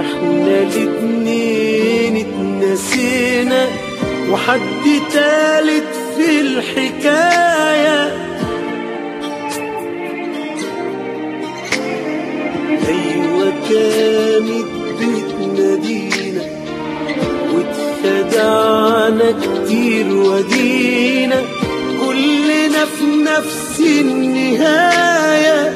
احنا الاتنين اتنسينا وحد تالت في الحكاية أيوة كانت بتنادينا واتخدعنا كتير ودينا كلنا في نفس النهايه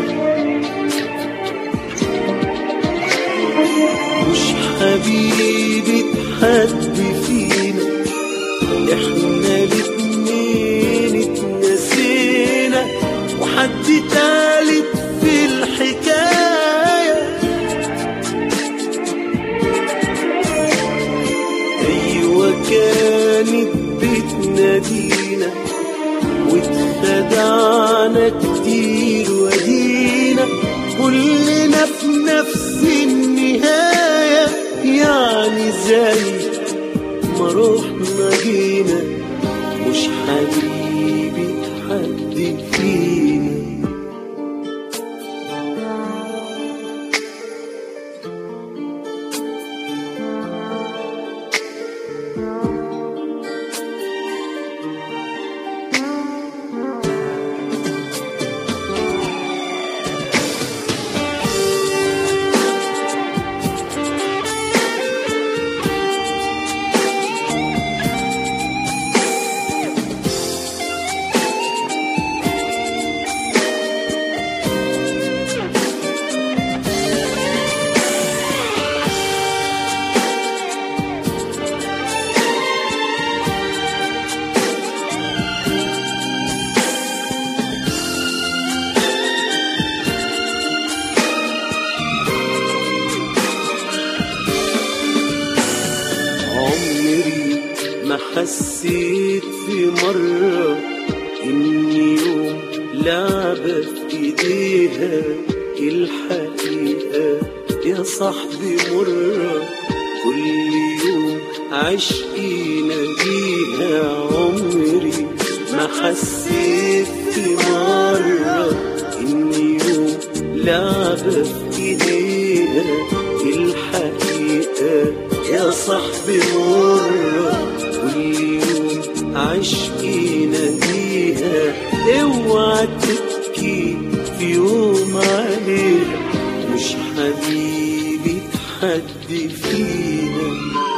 مش حبيبة حد فينا احنا الاتنين اتنسينا وحد تالت في الحكاية ايوه كانت بتنادينا واتخدعنا كتير ودينا كلنا في نفس النهاية يعني زي ما روحنا جينا مش حبيبي حد فينا عمري ما حسيت في مرة إني يوم لعبة في إيديها الحقيقة يا صاحبي مرة كل يوم عشقي ناديها عمري ما حسيت في مرة إني يوم لعبة في إيديها الحقيقة يا صاحبي مرة كل يوم عشقي ناديها اوعى تبكي في يوم عليها مش حبيبة حد فينا